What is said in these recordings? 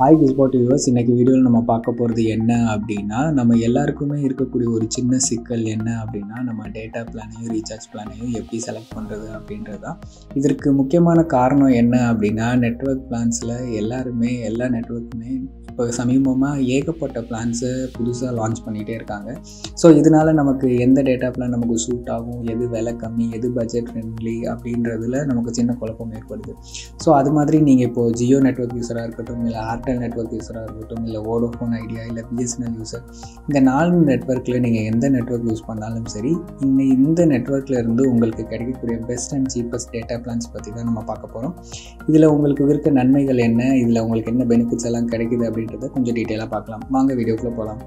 hi Gizbot viewers இன்றைக்கி வீடியோவில் நம்ம பார்க்க போகிறது என்ன அப்படின்னா நம்ம எல்லாருக்குமே இருக்கக்கூடிய ஒரு சின்ன சிக்கல் என்ன அப்படின்னா நம்ம டேட்டா பிளானையும் ரீசார்ஜ் பிளானையும் எப்படி செலக்ட் பண்ணுறது அப்படின்றது தான் இதற்கு முக்கியமான காரணம் என்ன அப்படின்னா நெட்ஒர்க் பிளான்ஸில் எல்லாருமே எல்லா நெட்ஒர்க்குமே இப்போ சமீபமாக ஏகப்பட்ட பிளான்ஸை புதுசாக லான்ச் பண்ணிகிட்டே இருக்காங்க ஸோ இதனால் நமக்கு எந்த டேட்டா பிளான் நமக்கு சூட் ஆகும் எது விலை கம்மி எது பட்ஜெட் ஃப்ரெண்ட்லி அப்படின்றதுல நமக்கு சின்ன குழப்பம் ஏற்படுது ஸோ அது மாதிரி நீங்கள் இப்போது ஜியோ நெட்ஒர்க் யூஸராக இருக்கட்டும் இல்லை ஏர்டெல் நெட்ஒர்க் யூஸராக இருக்கட்டும் இல்லை வோடோஃபோன் ஐடியா இல்லை பிஎஸ்என்எல் யூஸர் இந்த நாலு நெட்ஒர்க்கில் நீங்கள் எந்த நெட்ஒர்க் யூஸ் பண்ணாலும் சரி இந்த இந்த நெட்ஒர்க்கில் இருந்து உங்களுக்கு கிடைக்கக்கூடிய best and cheapest data plans பற்றி தான் நம்ம பார்க்க போகிறோம் இதில் உங்களுக்கு இருக்க நன்மைகள் என்ன இதில் உங்களுக்கு என்ன பெனிஃபிட்ஸ் எல்லாம் கிடைக்குது அப்படின்றத கொஞ்சம் டீட்டெயிலாக பார்க்கலாம் வாங்க வீடியோக்குள்ளே போகலாம்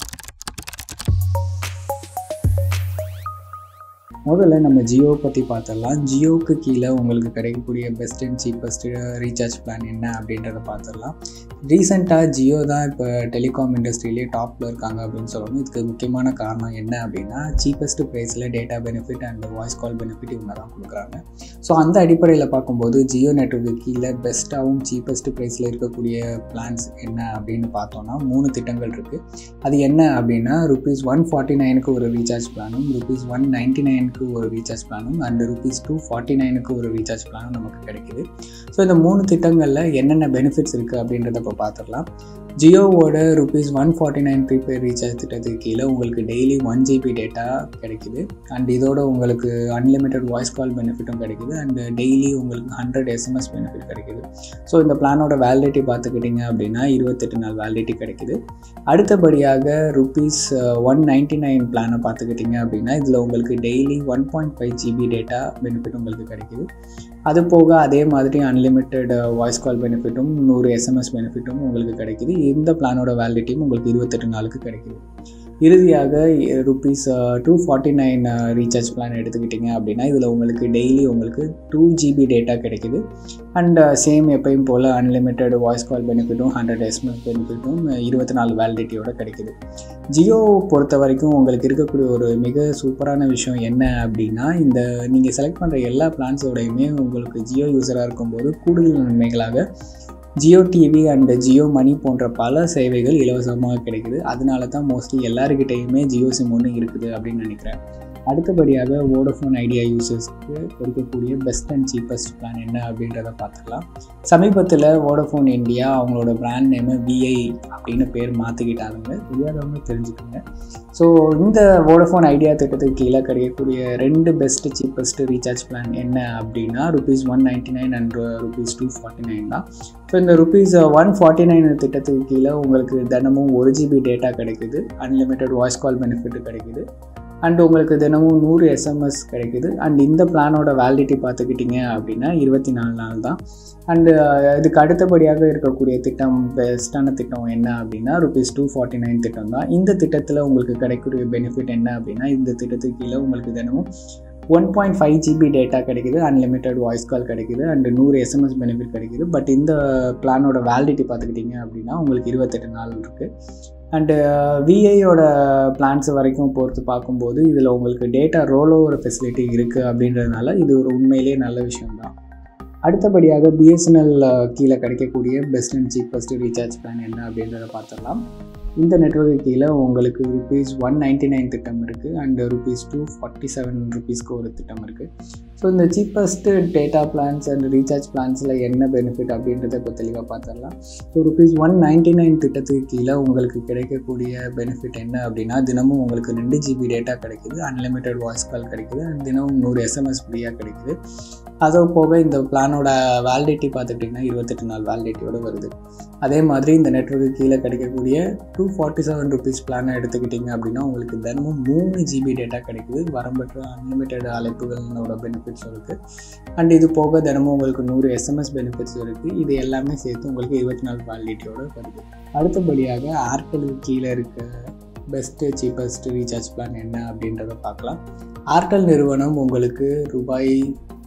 முதல்ல நம்ம ஜியோ பற்றி பார்த்துடலாம் ஜியோவுக்கு கீழே உங்களுக்கு கிடைக்கக்கூடிய best and cheapest recharge plan என்ன அப்படின்றத பார்த்துடலாம் ரீசெண்டாக ஜியோ தான் இப்போ டெலிகாம் இண்டஸ்ட்ரியிலே டாப்பில் இருக்காங்க அப்படின்னு சொல்லணும் இதுக்கு முக்கியமான காரணம் என்ன அப்படின்னா சீப்பஸ்ட் ப்ரைஸில் data benefit and voice call benefit இவங்க தான் கொடுக்குறாங்க ஸோ அந்த அடிப்படையில் பார்க்கும்போது ஜியோ நெட்ஒர்க்கு கீழே பெஸ்ட்டாகவும் சீப்பஸ்ட் ப்ரைஸில் இருக்கக்கூடிய பிளான்ஸ் என்ன அப்படின்னு பார்த்தோன்னா மூணு திட்டங்கள் இருக்குது அது என்ன அப்படின்னா ருபீஸ் ஒன் ஃபார்ட்டி நைனுக்கு ஒரு ரீசார்ஜ் பிளானும் ருபீஸ் ஒன் நைன்ட்டி நைனுக்கு ஒரு ரீசார்ஜ் பிளானும் அண்ட் ருபீஸ் டூ ஃபார்ட்டி நைனுக்கு ஒரு ரீசார்ஜ் பிளானும் நமக்கு கிடைக்குது ஸோ இந்த மூணு திட்டங்களில் என்னென்ன பெனிஃபிட்ஸ் இருக்குது அப்படின்றத இப்போ பார்த்துடலாம் ஜியோவோட rupees one forty nine prepaid recharge திட்டத்துக்கு கீழே உங்களுக்கு டெய்லி ஒன் ஜிபி டேட்டா கிடைக்குது அண்ட் இதோட உங்களுக்கு அன்லிமிட்டட் வாய்ஸ் கால் பெனிஃபிட்டும் கிடைக்குது அண்ட் டெய்லி உங்களுக்கு ஹண்ட்ரட் எஸ்எம்எஸ் பெனிஃபிட் கிடைக்குது ஸோ இந்த பிளானோட வேலிடிட்டி பார்த்துக்கிட்டிங்க அப்படின்னா இருபத்தெட்டு நாள் வேலிடிட்டி கிடைக்குது அடுத்தபடியாக ருபீஸ் ஒன் நைன்ட்டி நைன் பிளானை பார்த்துக்கிட்டிங்க அப்படின்னா இதில் உங்களுக்கு daily one point five GB data benefit உங்களுக்கு கிடைக்குது அது போக அதே மாதிரி அன்லிமிட்டெட் வாய்ஸ் கால் பெனிஃபிட்டும் நூறு எஸ்எம்எஸ் பெனிஃபிட்டும் உங்களுக்கு கிடைக்குது இந்த பிளானோட வேலிடிட்டியும் உங்களுக்கு இருபத்தெட்டு நாளுக்கு கிடைக்குது இறுதியாக rupees two forty nine recharge plan எடுத்துக்கிட்டிங்க அப்படின்னா இதில் உங்களுக்கு டெய்லி உங்களுக்கு டூ ஜிபி டேட்டா கிடைக்குது அண்ட் சேம் எப்பயும் போல் அன்லிமிட்டெட் வாய்ஸ் கால் பெனிஃபிட்டும் ஹண்ட்ரட் எஸ்எம்எஸ் பெனிஃபிட்டும் இருபத்தி நாலு வேலிடிட்டியோட கிடைக்குது ஜியோ பொறுத்த வரைக்கும் உங்களுக்கு இருக்கக்கூடிய ஒரு மிக சூப்பரான விஷயம் என்ன அப்படின்னா இந்த நீங்கள் செலக்ட் பண்ணுற எல்லா பிளான்ஸோடையுமே உங்களுக்கு ஜியோ யூஸராக இருக்கும்போது கூடுதல் நன்மைகளாக Jio TV and Jio money போன்ற பல சேவைகள் இலவசமாக கிடைக்குது அதனால தான் மோஸ்ட்லி எல்லாருக்கிட்டேயுமே ஜியோ சிம் ஒன்று இருக்குது அப்படின்னு நினைக்கிறேன் அடுத்தபடியாக வோடஃபோன் ஐடியா யூசர்ஸ்க்கு கொடுக்கக்கூடிய பெஸ்ட் அண்ட் சீப்பஸ்ட் பிளான் என்ன அப்படின்றத பார்த்துக்கலாம் சமீபத்தில் வோடஃபோன் இந்தியா அவங்களோட பிராண்ட் நேமு விஐ அப்படின்னு பேர் மாற்றிக்கிட்டாங்க தெரியாதவங்க தெரிஞ்சுக்கோங்க ஸோ இந்த வோடஃபோன் ஐடியா திட்டத்துக்கு கீழே கிடைக்கக்கூடிய ரெண்டு பெஸ்ட்டு சீப்பஸ்ட் ரீசார்ஜ் பிளான் என்ன அப்படின்னா rupees one ninety nine and rupees two forty nine தான் ஸோ இந்த ருபீஸ் ஒன் ஃபார்ட்டி நைன் திட்டத்துக்கு கீழே உங்களுக்கு தினமும் ஒரு ஜிபி டேட்டா கிடைக்குது அன்லிமிட்டட் வாய்ஸ் கால் பெனிஃபிட் கிடைக்குது அண்ட் உங்களுக்கு தினமும் நூறு எஸ்எம்எஸ் கிடைக்குது அண்ட் இந்த பிளானோட வேலிடிட்டி பார்த்துக்கிட்டிங்க அப்படின்னா இருபத்தி நாலு நாள் தான் அண்டு இதுக்கு அடுத்தபடியாக இருக்கக்கூடிய திட்டம் பெஸ்ட்டான திட்டம் என்ன அப்படின்னா ருபீஸ் டூ ஃபார்ட்டி நைன் திட்டம் தான் இந்த திட்டத்தில் உங்களுக்கு கிடைக்கக்கூடிய பெனிஃபிட் என்ன அப்படின்னா இந்த திட்டத்துக்கு கீழே உங்களுக்கு தினமும் one point five GB data கிடைக்குது அன்லிமிட்டட் வாய்ஸ் கால் கிடைக்குது அண்டு நூறு எஸ்எம்எஸ் பெனிஃபிட் கிடைக்குது பட் இந்த பிளானோட வேலிடிட்டி பார்த்துக்கிட்டிங்க அப்படின்னா உங்களுக்கு இருபத்தெட்டு நாள் இருக்குது அண்டு விஐயோட பிளான்ஸ் வரைக்கும் பொறுத்து பார்க்கும்போது இதில் உங்களுக்கு டேட்டா ரோல் ஓவர் ஃபெசிலிட்டி இருக்குது அப்படின்றதுனால இது ஒரு உண்மையிலேயே நல்ல விஷயம்தான் அடுத்தபடியாக பிஎஸ்என்எல் கீழே கிடைக்கக்கூடிய best and cheapest recharge plan என்ன அப்படின்றத பார்த்துடலாம் இந்த நெட்ஒர்க்கு கீழே உங்களுக்கு ருபீஸ் ஒன் நைன்ட்டி நைன் திட்டம் இருக்குது and rupees two forty seven ருபீஸ்க்கு ஒரு திட்டம் இருக்குது ஸோ இந்த cheapest data plans and recharge பிளான்ஸில் என்ன பெனிஃபிட் அப்படின்றத இப்போ தெளிவாக பார்த்துடலாம் so rupees one ninety nine திட்டத்துக்கு கீழே உங்களுக்கு கிடைக்கக்கூடிய பெனிஃபிட் என்ன அப்படின்னா தினமும் உங்களுக்கு ரெண்டு ஜிபி டேட்டா கிடைக்குது அன்லிமிட்டட் வாய்ஸ் கால் கிடைக்குது அண்ட் தினமும் நூறு எஸ்எம்எஸ் ஃப்ரீயாக கிடைக்குது அது போக இந்த பிளானோட வேலிடிட்டி பார்த்துக்கிட்டிங்கன்னா இருபத்தெட்டு நாள் வேலிடிட்டியோடு வருது அதே மாதிரி இந்த நெட்ஒர்க்கு கீழே கிடைக்கக்கூடிய டூ ஃபார்ட்டி செவன் ருபீஸ் பிளானை எடுத்துக்கிட்டிங்க அப்படின்னா உங்களுக்கு தினமும் மூணு ஜிபி டேட்டா கிடைக்குது வரம்பற்ற அன்லிமிட்டட் அழைப்புகளோட பெனிஃபிட்ஸ் இருக்குது அண்ட் இது போக தினமும் உங்களுக்கு நூறு எஸ்எம்எஸ் பெனிஃபிட்ஸ் இருக்குது இது எல்லாமே சேர்த்து உங்களுக்கு இருபத்தி நாலு வேலிடிட்டியோடு வருது அடுத்தபடியாக ஏர்டெலுக்கு கீழே இருக்க பெஸ்ட்டு சீப்பஸ்ட் ரீசார்ஜ் பிளான் என்ன அப்படின்றத பார்க்கலாம் ஏர்டெல் நிறுவனம் உங்களுக்கு ரூபாய்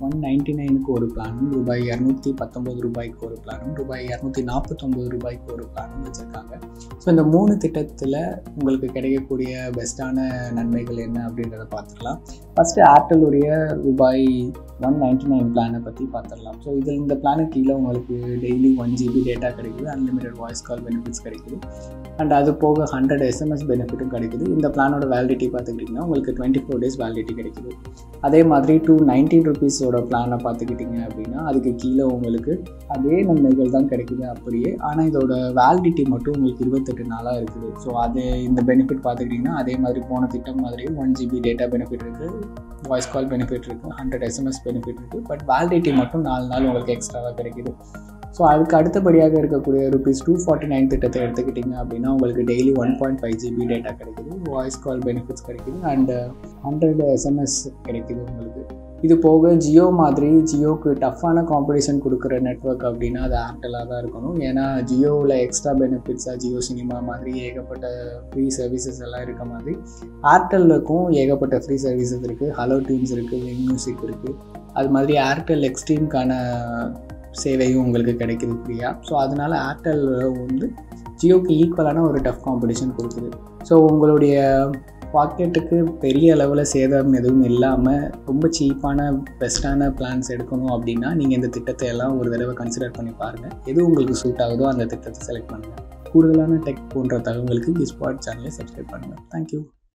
ஒன் நைன்ட்டி நைனுக்கு ஒரு பிளானும் ரூபாய் இரநூத்தி பத்தொம்பது ரூபாய்க்கு ஒரு பிளானும் ரூபாய் இரநூத்தி நாற்பத்தொம்பது ரூபாய்க்கு ஒரு பிளானும் வச்சுருக்காங்க ஸோ இந்த மூணு திட்டத்தில் உங்களுக்கு கிடைக்கக்கூடிய பெஸ்ட்டான நன்மைகள் என்ன அப்படின்றத பார்த்துக்கலாம் ஃபஸ்ட்டு ஏர்டெல்லுடைய ரூபாய் ஒன் நைன்ட்டி நைன் பிளானை பற்றி பார்த்துடலாம் ஸோ இதில் இந்த பிளானுக்கு கீழே உங்களுக்கு டெய்லி ஒன் ஜிபி டேட்டா கிடைக்குது அன்லிமிட்டட் வாய்ஸ் கால் பெனிஃபிட்ஸ் கிடைக்குது அண்ட் அது போக ஹண்ட்ரட் எஸ்எம்எஸ் பெனிஃபிட்டும் கிடைக்குது இந்த பிளானோட வேலிடிட்டி பார்த்துக்கிட்டிங்கன்னா உங்களுக்கு டுவெண்ட்டி ஃபோர் டேஸ் வேலிடிட்டி கிடைக்குது அதே மாதிரி டூ நைன்டீன் ருபீஸோட பிளானை பார்த்துக்கிட்டிங்க அப்படின்னா அதுக்கு கீழே உங்களுக்கு அதே நன்மைகள் தான் கிடைக்குது அப்படியே ஆனால் இதோட வேலிடிட்டி மட்டும் உங்களுக்கு இருபத்தெட்டு நாளாக இருக்குது ஸோ அது இந்த பெனிஃபிட் பார்த்துக்கிட்டிங்கன்னா அதே மாதிரி போன திட்டம் மாதிரி ஒன் ஜிபி டேட்டா பெனிஃபிட் இருக்குது வாய்ஸ் கால் பெனிஃபிட் இருக்குது ஹண்ட்ரட் எஸ்எம்எஸ் பெனிஃபிட் இருக்குது பட் வேலிடிட்டி மட்டும் நாலு நாள் உங்களுக்கு எக்ஸ்ட்ராவாக கிடைக்குது ஸோ அதுக்கு அடுத்தபடியாக இருக்கக்கூடிய ருபீஸ் டூ ஃபார்ட்டி நைன் திட்டத்தை எடுத்துக்கிட்டிங்க அப்படின்னா உங்களுக்கு daily one point five GB data கிடைக்குது வாய்ஸ் கால் பெனிஃபிட்ஸ் கிடைக்குது அண்டு ஹண்ட்ரட் எஸ்எம்எஸ் கிடைக்குது உங்களுக்கு இது போக ஜியோ மாதிரி ஜியோக்கு டஃப்பான காம்படிஷன் கொடுக்குற நெட்ஒர்க் அப்படின்னா அது ஏர்டெல்லாக தான் இருக்கணும் ஏன்னா ஜியோவில் எக்ஸ்ட்ரா பெனிஃபிட்ஸாக ஜியோ சினிமா மாதிரி ஏகப்பட்ட ஃப்ரீ சர்வீசஸ் எல்லாம் இருக்க மாதிரி ஏர்டெல்லுக்கும் ஏகப்பட்ட ஃப்ரீ சர்வீசஸ் இருக்குது ஹலோ டியூன்ஸ் இருக்குது விங் மியூசிக் இருக்குது அது மாதிரி ஏர்டெல் எக்ஸ்ட்ரீம்க்கான சேவையும் உங்களுக்கு கிடைக்குது ஃப்ரீயாக ஸோ அதனால் ஏர்டெல் வந்து ஜியோக்கு ஈக்குவலான ஒரு டஃப் காம்படிஷன் கொடுக்குது ஸோ உங்களுடைய பாக்கெட்டுக்கு பெரிய அளவில் சேதம் எதுவும் இல்லாமல் ரொம்ப சீப்பான பெஸ்ட்டான பிளான்ஸ் எடுக்கணும் அப்படின்னா நீங்கள் இந்த திட்டத்தை எல்லாம் ஒரு தடவை கன்சிடர் பண்ணி பாருங்கள் எது உங்களுக்கு சூட் ஆகுதோ அந்த திட்டத்தை செலக்ட் பண்ணுங்கள் கூடுதலான டெக் போன்ற தகவலுக்கு கிஸ்பாட் சேனலை சப்ஸ்கிரைப் பண்ணுங்கள் தேங்க்யூ